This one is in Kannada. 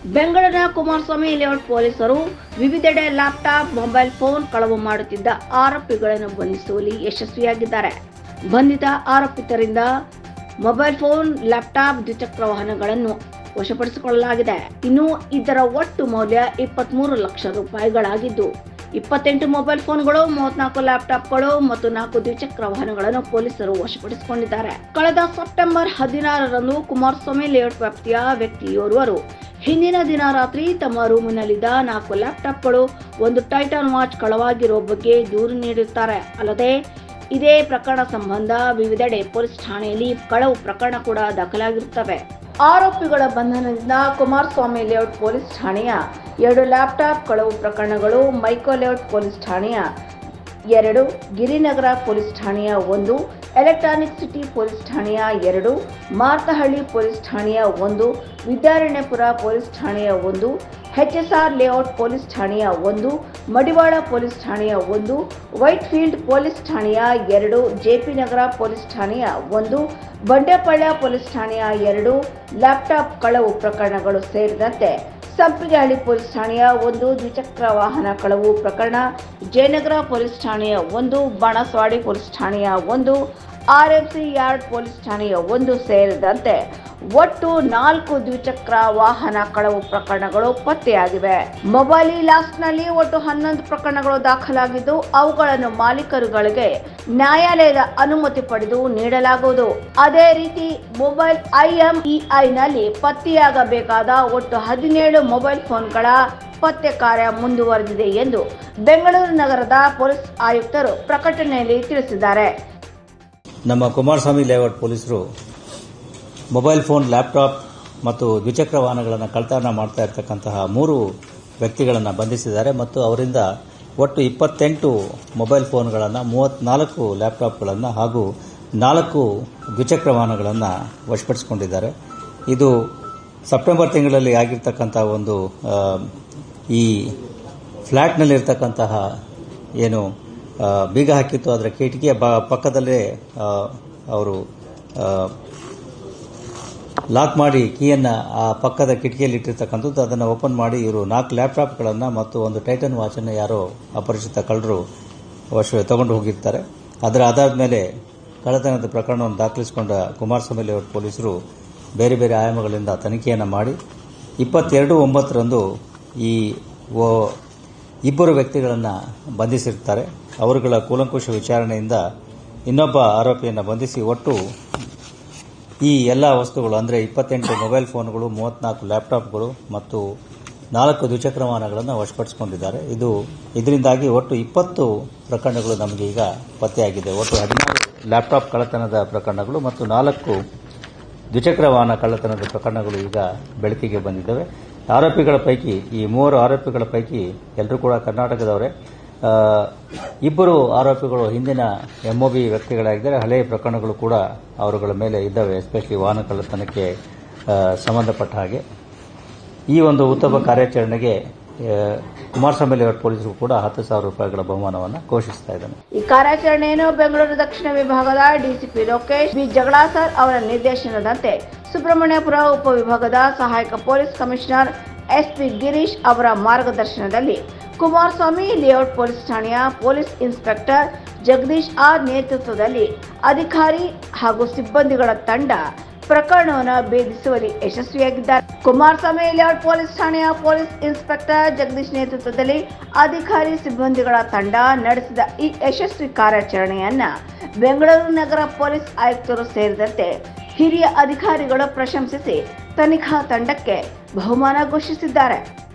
ಬೆಂಗಳೂರಿನ ಕುಮಾರಸ್ವಾಮಿ ಲೇಔಟ್ ಪೊಲೀಸರು ವಿವಿಧೆಡೆ ಲ್ಯಾಪ್ಟಾಪ್ ಮೊಬೈಲ್ ಫೋನ್ ಕಳವು ಮಾಡುತ್ತಿದ್ದ ಆರೋಪಿಗಳನ್ನು ಬಂಧಿಸುವಲ್ಲಿ ಯಶಸ್ವಿಯಾಗಿದ್ದಾರೆ ಬಂಧಿತ ಆರೋಪಿತರಿಂದ ಮೊಬೈಲ್ ಫೋನ್ ಲ್ಯಾಪ್ಟಾಪ್ ದ್ವಿಚಕ್ರ ವಾಹನಗಳನ್ನು ವಶಪಡಿಸಿಕೊಳ್ಳಲಾಗಿದೆ ಇನ್ನು ಇದರ ಒಟ್ಟು ಮೌಲ್ಯ ಇಪ್ಪತ್ಮೂರು ಲಕ್ಷ ರೂಪಾಯಿಗಳಾಗಿದ್ದು ಇಪ್ಪತ್ತೆಂಟು ಮೊಬೈಲ್ ಫೋನ್ಗಳು ಮೂವತ್ನಾಲ್ಕು ಲ್ಯಾಪ್ಟಾಪ್ಗಳು ಮತ್ತು ನಾಲ್ಕು ದ್ವಿಚಕ್ರ ವಾಹನಗಳನ್ನು ಪೊಲೀಸರು ವಶಪಡಿಸಿಕೊಂಡಿದ್ದಾರೆ ಕಳೆದ ಸೆಪ್ಟೆಂಬರ್ ಹದಿನಾರರಂದು ಕುಮಾರಸ್ವಾಮಿ ಲೇಔಟ್ ವ್ಯಾಪ್ತಿಯ ವ್ಯಕ್ತಿಯೋರ್ವರು ಹಿಂದಿನ ದಿನ ರಾತ್ರಿ ತಮ್ಮ ರೂಮಿನಲ್ಲಿದ್ದ ನಾಲ್ಕು ಲ್ಯಾಪ್ಟಾಪ್ಗಳು ಒಂದು ಟೈಟಾನ್ ವಾಚ್ ಕಳವಾಗಿರುವ ಬಗ್ಗೆ ದೂರು ನೀಡುತ್ತಾರೆ ಅಲ್ಲದೆ ಇದೇ ಪ್ರಕರಣ ಸಂಬಂಧ ವಿವಿಧೆಡೆ ಪೊಲೀಸ್ ಠಾಣೆಯಲ್ಲಿ ಕಳವು ಪ್ರಕರಣ ಕೂಡ ದಾಖಲಾಗಿರುತ್ತವೆ ಆರೋಪಿಗಳ ಬಂಧನದಿಂದ ಕುಮಾರಸ್ವಾಮಿ ಲೇಔಟ್ ಪೊಲೀಸ್ ಠಾಣೆಯ ಎರಡು ಲ್ಯಾಪ್ಟಾಪ್ ಕಳವು ಪ್ರಕರಣಗಳು ಮೈಕೋ ಲೇಔಟ್ ಪೊಲೀಸ್ ಠಾಣೆಯ ಎರಡು ಗಿರಿನಗರ ಪೊಲೀಸ್ ಠಾಣೆಯ ಒಂದು ಎಲೆಕ್ಟ್ರಾನಿಕ್ ಸಿಟಿ ಪೊಲೀಸ್ ಠಾಣೆಯ ಎರಡು ಮಾರ್ತಹಳ್ಳಿ ಪೊಲೀಸ್ ಠಾಣೆಯ ಒಂದು ವಿದ್ಯಾರಣ್ಯಪುರ ಪೊಲೀಸ್ ಠಾಣೆಯ ಒಂದು ಎಚ್ಎಸ್ಆರ್ ಲೇಔಟ್ ಪೊಲೀಸ್ ಠಾಣೆಯ ಒಂದು ಮಡಿವಾಳ ಪೊಲೀಸ್ ಠಾಣೆಯ ಒಂದು ವೈಟ್ ಫೀಲ್ಡ್ ಪೊಲೀಸ್ ಠಾಣೆಯ ಎರಡು ಜೆಪಿ ನಗರ ಪೊಲೀಸ್ ಠಾಣೆಯ ಒಂದು ಬಂಡೆಪಾಳ್ಯ ಪೊಲೀಸ್ ಠಾಣೆಯ ಎರಡು ಲ್ಯಾಪ್ಟಾಪ್ ಕಳವು ಪ್ರಕರಣಗಳು ಸೇರಿದಂತೆ ಸಂಪಿಗೆಹಳ್ಳಿ ಪೊಲೀಸ್ ಠಾಣೆಯ ಒಂದು ದ್ವಿಚಕ್ರ ವಾಹನ ಕಳವು ಪ್ರಕರಣ ಜಯನಗರ ಪೊಲೀಸ್ ಠಾಣೆಯ ಒಂದು ಬಾಣಸ್ವಾಡಿ ಪೊಲೀಸ್ ಠಾಣೆಯ ಒಂದು ಆರ್ಎಂಸಿ ಯಾರ್ಡ್ ಪೊಲೀಸ್ ಠಾಣೆಯ ಒಂದು ಸೇರಿದಂತೆ ಒಟ್ಟು ನಾಲ್ಕು ದ್ವಿಚಕ್ರ ವಾಹನ ಕಳವು ಪ್ರಕರಣಗಳು ಪತ್ತೆಯಾಗಿವೆ ಮೊಬೈಲ್ ಲಾಸ್ಟ್ನಲ್ಲಿ ಒಟ್ಟು ಹನ್ನೊಂದು ಪ್ರಕರಣಗಳು ದಾಖಲಾಗಿದ್ದು ಅವುಗಳನ್ನು ಮಾಲೀಕರುಗಳಿಗೆ ನ್ಯಾಯಾಲಯದ ಅನುಮತಿ ಪಡೆದು ನೀಡಲಾಗುವುದು ಅದೇ ರೀತಿ ಮೊಬೈಲ್ ಐಎಂಇಐನಲ್ಲಿ ಪತ್ತೆಯಾಗಬೇಕಾದ ಒಟ್ಟು ಹದಿನೇಳು ಮೊಬೈಲ್ ಫೋನ್ಗಳ ಪತ್ತೆ ಕಾರ್ಯ ಮುಂದುವರೆದಿದೆ ಎಂದು ಬೆಂಗಳೂರು ನಗರದ ಪೊಲೀಸ್ ಆಯುಕ್ತರು ಪ್ರಕಟಣೆಯಲ್ಲಿ ತಿಳಿಸಿದ್ದಾರೆ ನಮ್ಮ ಕುಮಾರಸ್ವಾಮಿ ಲೇಔಟ್ ಪೊಲೀಸರು ಮೊಬೈಲ್ ಫೋನ್ ಲ್ಯಾಪ್ಟಾಪ್ ಮತ್ತು ದ್ವಿಚಕ್ರ ವಾಹನಗಳನ್ನು ಕಳ್ತನ ಮಾಡ್ತಾ ಇರತಕ್ಕಂತಹ ಮೂರು ವ್ಯಕ್ತಿಗಳನ್ನು ಬಂಧಿಸಿದ್ದಾರೆ ಮತ್ತು ಅವರಿಂದ ಒಟ್ಟು ಇಪ್ಪತ್ತೆಂಟು ಮೊಬೈಲ್ ಫೋನ್ಗಳನ್ನು ಮೂವತ್ನಾಲ್ಕು ಲ್ಯಾಪ್ಟಾಪ್ಗಳನ್ನು ಹಾಗೂ ನಾಲ್ಕು ದ್ವಿಚಕ್ರ ವಾಹನಗಳನ್ನು ವಶಪಡಿಸಿಕೊಂಡಿದ್ದಾರೆ ಇದು ಸೆಪ್ಟೆಂಬರ್ ತಿಂಗಳಲ್ಲಿ ಆಗಿರ್ತಕ್ಕಂಥ ಒಂದು ಆ, ಈ ಫ್ಲ್ಯಾಟ್ನಲ್ಲಿರ್ತಕ್ಕಂತಹ ಏನು ಆ, ಬೀಗ ಹಾಕಿತ್ತು ಅದರ ಕಿಟಕಿಯ ಬ- ಪಕ್ಕದಲ್ಲೇ ಆ, ಅವರು ಆ, ಲಾಕ್ ಮಾಡಿ ಕೀಯನ್ನು ಆ ಪಕ್ಕದ ಕಿಟಕಿಯಲ್ಲಿ ಇಟ್ಟಿರ್ತಕ್ಕಂಥದ್ದು ಅದನ್ನು ಓಪನ್ ಮಾಡಿ ಇವರು ನಾಲ್ಕು ಲ್ಯಾಪ್ಟಾಪ್ಗಳನ್ನು ಮತ್ತು ಒಂದು ಟೈಟನ್ ವಾಚನ್ನು ಯಾರೋ ಅಪರಿಚಿತ ಕಳ್ಳರು ವಶ ತಗೊಂಡು ಹೋಗಿರ್ತಾರೆ ಅದರ ಆಧಾರದ ಮೇಲೆ ಕಳ್ಳತನದ ಪ್ರಕರಣವನ್ನು ದಾಖಲಿಸಿಕೊಂಡ ಕುಮಾರಸ್ವಾಮಿ ಲೇಔಟ್ ಪೊಲೀಸರು ಬೇರೆ ಬೇರೆ ಆಯಾಮಗಳಿಂದ ತನಿಖೆಯನ್ನು ಮಾಡಿ ಇಪ್ಪತ್ತೆರಡು ಒಂಬತ್ತರಂದು ಈ ಓ- ಇಬ್ಬರು ವ್ಯಕ್ತಿಗಳನ್ನು ಬಂಧಿಸಿರ್ತಾರೆ ಅವರುಗಳ ಕೂಲಂಕುಷ ವಿಚಾರಣೆಯಿಂದ ಇನ್ನೊಬ್ಬ ಆರೋಪಿಯನ್ನು ಬಂಧಿಸಿ ಒಟ್ಟು ಈ ಎಲ್ಲ ವಸ್ತುಗಳು ಅಂದರೆ ಇಪ್ಪತ್ತೆಂಟು ಮೊಬೈಲ್ ಫೋನ್ಗಳು ಮೂವತ್ನಾಲ್ಕು ಲ್ಯಾಪ್ಟಾಪ್ಗಳು ಮತ್ತು ನಾಲ್ಕು ದ್ವಿಚಕ್ರ ವಾಹನಗಳನ್ನು ವಶಪಡಿಸಿಕೊಂಡಿದ್ದಾರೆ ಇದು ಇದರಿಂದಾಗಿ ಒಟ್ಟು ಇಪ್ಪತ್ತು ಪ್ರಕರಣಗಳು ನಮಗೆ ಈಗ ಪತ್ತೆಯಾಗಿದೆ ಒಟ್ಟು ಹದಿನಾರು ಲ್ಯಾಪ್ಟಾಪ್ ಕಳ್ಳತನದ ಪ್ರಕರಣಗಳು ಮತ್ತು ನಾಲ್ಕು ದ್ವಿಚಕ್ರ ವಾಹನ ಕಳ್ಳತನದ ಪ್ರಕರಣಗಳು ಈಗ ಬೆಳಕಿಗೆ ಬಂದಿದ್ದಾವೆ ಆರೋಪಿಗಳ ಪೈಕಿ ಈ ಮೂವರು ಆರೋಪಿಗಳ ಪೈಕಿ ಎಲ್ಲರೂ ಕೂಡ ಕರ್ನಾಟಕದವರೇ ಆ, ಇಬ್ಬರು ಆರೋಪಿಗಳು ಹಿಂದಿನ ಎಂಒಬಿ ವ್ಯಕ್ತಿಗಳಾಗಿದ್ದಾರೆ ಹಳೆಯ ಪ್ರಕರಣಗಳು ಕೂಡ ಅವರುಗಳ ಮೇಲೆ ಇದ್ದಾವೆ ಎಸ್ಪೆಷಲಿ ವಾಹನ ಕಳ್ಳತನಕ್ಕೆ ಆ, ಸಂಬಂಧಪಟ್ಟ ಹಾಗೆ ಈ ಒಂದು ಉತ್ತಮ ಕಾರ್ಯಾಚರಣೆಗೆ ಆ, ಕುಮಾರಸ್ವಾಮಿ ಲೇಔಟ್ ಪೊಲೀಸರು ಕೂಡ ಹತ್ತು ಸಾವಿರ ರೂಪಾಯಿಗಳ ಬಹುಮಾನವನ್ನು ಘೋಷಿಸ್ತಾ ಇದ್ದಾನೆ ಈ ಕಾರ್ಯಾಚರಣೆಯನ್ನು ಬೆಂಗಳೂರು ದಕ್ಷಿಣ ವಿಭಾಗದ ಡಿಸಿಪಿ ಲೋಕೇಶ್ ಬಿ ಜಗಳಾಸರ್ ಅವರ ನಿರ್ದೇಶನದಂತೆ ಸುಬ್ರಹ್ಮಣ್ಯಪುರ ಉಪವಿಭಾಗದ ಸಹಾಯಕ ಪೊಲೀಸ್ ಕಮಿಷನರ್ ಎಸ್ಪಿ ಗಿರೀಶ್ ಅವರ ಮಾರ್ಗದರ್ಶನದಲ್ಲಿ ಕುಮಾರಸ್ವಾಮಿ ಲೇಔಟ್ ಪೊಲೀಸ್ ಠಾಣೆಯ ಪೊಲೀಸ್ ಇನ್ಸ್ಪೆಕ್ಟರ್ ಜಗದೀಶ್ ಆರ್ ನೇತೃತ್ವದಲ್ಲಿ ಅಧಿಕಾರಿ ಹಾಗೂ ಸಿಬ್ಬಂದಿಗಳ ತಂಡ ಪ್ರಕರಣವನ್ನು ಭೇದಿಸುವಲ್ಲಿ ಯಶಸ್ವಿಯಾಗಿದ್ದಾರೆ ಕುಮಾರಸ್ವಾಮಿ ಲೇಔಟ್ ಪೊಲೀಸ್ ಠಾಣೆಯ ಪೊಲೀಸ್ ಇನ್ಸ್ಪೆಕ್ಟರ್ ಜಗದೀಶ್ ನೇತೃತ್ವದಲ್ಲಿ ಅಧಿಕಾರಿ ಸಿಬ್ಬಂದಿಗಳ ತಂಡ ನಡೆಸಿದ ಈ ಯಶಸ್ವಿ ಕಾರ್ಯಾಚರಣೆಯನ್ನ ಬೆಂಗಳೂರು ನಗರ ಪೊಲೀಸ್ ಆಯುಕ್ತರು ಸೇರಿದಂತೆ ಹಿರಿಯ ಅಧಿಕಾರಿಗಳು ಪ್ರಶಂಸಿಸಿ ತನಿಖಾ ತಂಡಕ್ಕೆ ಬಹುಮಾನ ಘೋಷಿಸಿದ್ದಾರೆ